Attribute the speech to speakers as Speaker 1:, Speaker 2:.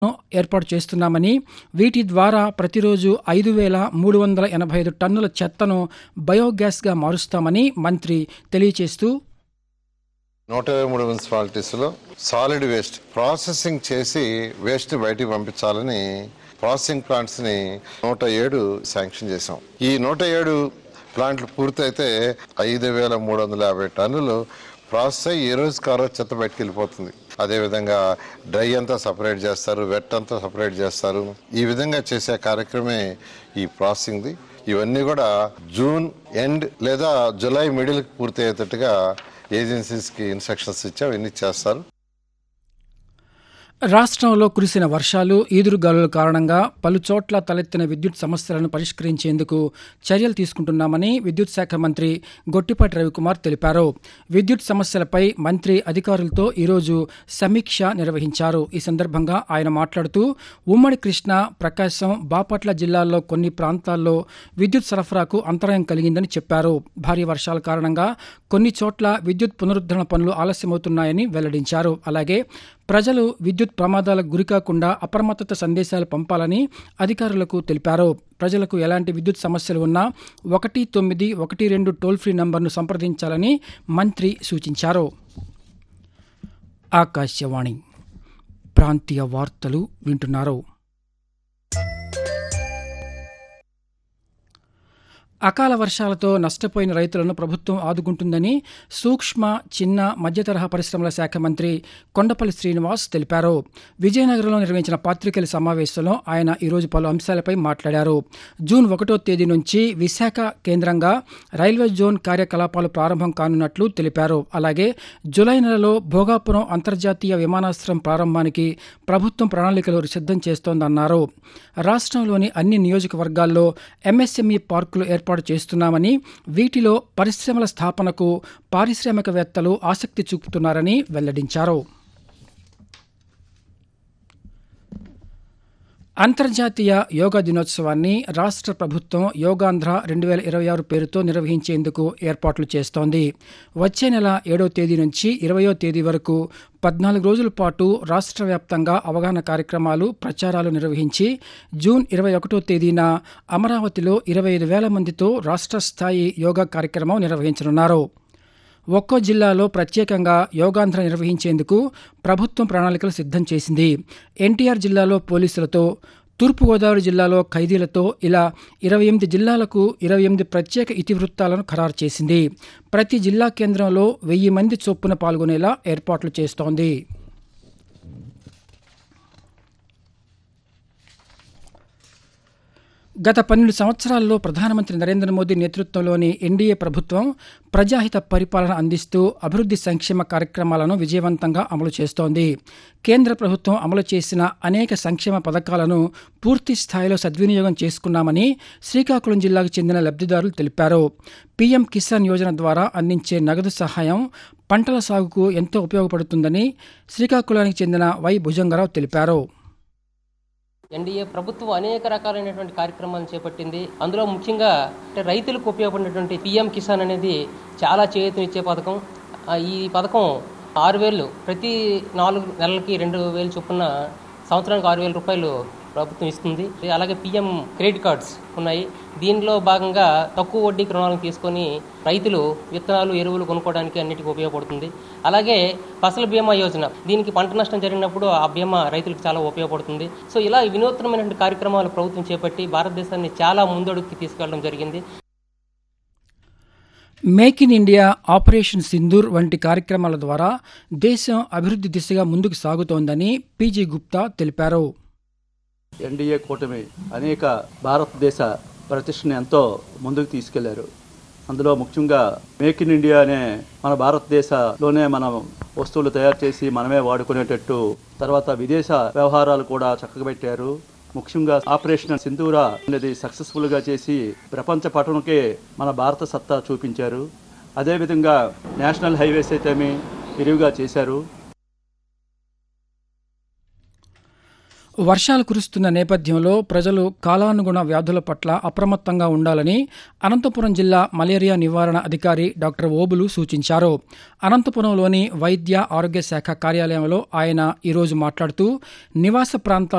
Speaker 1: ఏర్పాటు చేస్తున్నామని వీటి ద్వారా ప్రతిరోజు ఐదు వేల మూడు వందల ఎనభై ఐదు టన్నుల చెత్తను బయోగ్యాస్గా మారుస్తామని మంత్రి తెలియచేస్తూ
Speaker 2: నూట ఇరవై మూడు మున్సిపాలిటీస్లో సాలిడ్ వేస్ట్ ప్రాసెసింగ్ చేసి వేస్ట్ బయటికి పంపించాలని ప్రాసెసింగ్ ప్లాంట్స్ ని నూట ఏడు శాంక్షన్ చేసాం ఈ నూట ఏడు ప్లాంట్లు పూర్తయితే ఐదు వేల మూడు వందల యాభై టన్నులు ప్రాసెస్ అయ్యి ఏ రోజుకి ఆ రోజు చెత్త బయటకు వెళ్ళిపోతుంది అదేవిధంగా డ్రై అంతా సపరేట్ చేస్తారు వెట్ అంతా సపరేట్ చేస్తారు ఈ విధంగా చేసే కార్యక్రమే ఈ ప్రాసెసింగ్ది ఇవన్నీ కూడా జూన్ ఎండ్ లేదా జూలై మిడిల్కి పూర్తి అయ్యేటట్టుగా ఏజెన్సీస్కి ఇన్స్ట్రక్షన్స్ ఇచ్చాం ఇవన్నీ చేస్తారు
Speaker 1: రాష్ట్రంలో కురిసిన వర్షాలు ఈదురుగాలుల కారణంగా పలు చోట్ల తలెత్తిన విద్యుత్ సమస్యలను పరిష్కరించేందుకు చర్యలు తీసుకుంటున్నామని విద్యుత్ శాఖ మంత్రి గొట్టిపాటి రవికుమార్ తెలిపారు విద్యుత్ సమస్యలపై మంత్రి అధికారులతో ఈరోజు సమీక్ష నిర్వహించారు ఈ సందర్భంగా ఆయన మాట్లాడుతూ ఉమ్మడి కృష్ణా ప్రకాశం బాపట్ల జిల్లాల్లో కొన్ని ప్రాంతాల్లో విద్యుత్ సరఫరాకు అంతరాయం కలిగిందని చెప్పారు భారీ వర్షాల కారణంగా కొన్ని చోట్ల విద్యుత్ పునరుద్ధరణ పనులు ఆలస్యమవుతున్నాయని వెల్లడించారు అలాగే ప్రజలు విద్యుత్ ప్రమాదాలకు గురికాకుండా అప్రమత్తత సందేశాలు పంపాలని అధికారులకు తెలిపారు ప్రజలకు ఎలాంటి విద్యుత్ సమస్యలు ఉన్నా ఒకటి తొమ్మిది ఒకటి రెండు టోల్ ఫ్రీ నంబర్ను సంప్రదించాలని మంత్రి సూచించారు ఆకాశవాణి ప్రాంతీయ వార్తలు వింటున్నారు అకాల వర్షాలతో నష్టపోయిన రైతులను ప్రభుత్వం ఆదుకుంటుందని సూక్ష్మ చిన్న మధ్యతరహా పరిశ్రమల శాఖ మంత్రి కొండపల్లి శ్రీనివాస్ తెలిపారు విజయనగరంలో నిర్వహించిన పాత్రికేయుల సమావేశంలో ఆయన ఈరోజు పలు అంశాలపై మాట్లాడారు జూన్ ఒకటో తేదీ నుంచి విశాఖ కేంద్రంగా రైల్వే జోన్ కార్యకలాపాలు ప్రారంభం కానున్నట్లు తెలిపారు అలాగే జులై నెలలో భోగాపురం అంతర్జాతీయ విమానాశ్రయం ప్రారంభానికి ప్రభుత్వం ప్రణాళికలు సిద్ధం చేస్తోందన్నారు రాష్ట్రంలోని అన్ని నియోజకవర్గాల్లో ఎంఎస్ఎంఈ పార్కులు ఏర్పాటు చేస్తున్నామని వీటిలో పరిశ్రమల స్థాపనకు పారిశ్రామికవేత్తలు ఆసక్తి చూపుతున్నారని వెల్లడించారు అంతర్జాతీయ యోగా దినోత్సవాన్ని రాష్ట్ర ప్రభుత్వం యోగాంధ్ర రెండు వేల ఇరవై ఆరు పేరుతో నిర్వహించేందుకు ఏర్పాట్లు చేస్తోంది వచ్చే నెల ఏడవ తేదీ నుంచి ఇరవయో తేదీ వరకు పద్నాలుగు రోజుల పాటు రాష్ట్ర వ్యాప్తంగా అవగాహన కార్యక్రమాలు ప్రచారాలు నిర్వహించి జూన్ ఇరవై ఒకటో తేదీన అమరావతిలో ఇరవై ఐదు వేల మందితో రాష్ట్ర స్థాయి యోగా కార్యక్రమం నిర్వహించనున్నారు ఒక్కో జిల్లాలో ప్రత్యేకంగా యోగాంధ్ర నిర్వహించేందుకు ప్రభుత్వం ప్రణాళికలు సిద్ధం చేసింది ఎన్టీఆర్ జిల్లాలో పోలీసులతో తూర్పుగోదావరి జిల్లాలో ఖైదీలతో ఇలా ఇరవై ఎనిమిది జిల్లాలకు ఇరవై ఎనిమిది ప్రత్యేక ఇతివృత్తాలను ఖరారు చేసింది ప్రతి జిల్లా కేంద్రంలో వెయ్యి మంది చొప్పున పాల్గొనేలా ఏర్పాట్లు చేస్తోంది గత పన్నెండు సంవత్సరాల్లో ప్రధానమంత్రి నరేంద్ర మోదీ నేతృత్వంలోని ఎన్డీఏ ప్రభుత్వం ప్రజాహిత పరిపాలన అందిస్తూ అభివృద్ధి సంక్షేమ కార్యక్రమాలను విజయవంతంగా అమలు చేస్తోంది కేంద్ర ప్రభుత్వం అమలు చేసిన అనేక సంక్షేమ పథకాలను పూర్తి స్థాయిలో సద్వినియోగం చేసుకున్నామని శ్రీకాకుళం జిల్లాకు చెందిన లబ్ధిదారులు తెలిపారు పీఎం కిసాన్ యోజన ద్వారా అందించే నగదు సహాయం పంటల సాగుకు ఎంతో ఉపయోగపడుతుందని శ్రీకాకుళానికి చెందిన వై భుజంగరావు తెలిపారు
Speaker 3: ఎన్డీఏ ప్రభుత్వం అనేక రకాలైనటువంటి కార్యక్రమాలను చేపట్టింది అందులో ముఖ్యంగా అంటే రైతులకు ఉపయోగపడినటువంటి పిఎం కిసాన్ అనేది చాలా చేయూతనిచ్చే పథకం ఆ, ఈ పథకం ఆరు వేలు ప్రతి నాలుగు నెలలకి రెండు వేలు చొప్పున సంవత్సరానికి ఆరు వేల రూపాయలు ప్రభుత్వం ఇస్తుంది అలాగే పిఎం క్రెడిట్ కార్డ్స్ ఉన్నాయి దీనిలో భాగంగా తక్కువ వడ్డీకి రుణాలను తీసుకొని రైతులు విత్తనాలు ఎరువులు కొనుక్కోవడానికి అన్నిటికీ ఉపయోగపడుతుంది అలాగే ఫసల్ బీమా యోజన దీనికి పంట నష్టం జరిగినప్పుడు ఆ బీమా రైతులకు చాలా ఉపయోగపడుతుంది సో ఇలా వినూత్నమైనటువంటి కార్యక్రమాలు ప్రభుత్వం చేపట్టి భారతదేశాన్ని చాలా ముందడుగుకి తీసుకెళ్లడం జరిగింది
Speaker 1: make in India operation Sindoor వంటి కార్యక్రమాల ద్వారా దేశం అభివృద్ధి దిశగా ముందుకు సాగుతోందని పీజీ గుప్తా తెలిపారు
Speaker 4: ఎన్డీఏ కూటమి అనేక భారతదేశ ప్రతిష్టని ఎంతో ముందుకు తీసుకెళ్లారు అందులో ముఖ్యంగా మేక్ ఇన్ ఇండియా అనే మన భారతదేశంలోనే మనం వస్తువులు తయారు చేసి మనమే వాడుకునేటట్టు తర్వాత విదేశ వ్యవహారాలు కూడా చక్కబెట్టారు ముఖ్యంగా ఆపరేషన్ సింధూరా అనేది సక్సెస్ఫుల్ గా చేసి ప్రపంచ పటంకే మన భారత సత్తా చూపించారు అదేవిధంగా నేషనల్ హైవేస్ అయితేమి విరివిగా చేశారు
Speaker 1: వర్షాలు కురుస్తున్న నేపథ్యంలో ప్రజలు కాలానుగుణ వ్యాధుల పట్ల అప్రమత్తంగా ఉండాలని అనంతపురం జిల్లా మలేరియా నివారణ అధికారి డాక్టర్ ఓబులు సూచించారు అనంతపురంలోని వైద్య ఆరోగ్య శాఖ కార్యాలయంలో ఆయన ఈరోజు మాట్లాడుతూ నివాస ప్రాంతాల్లో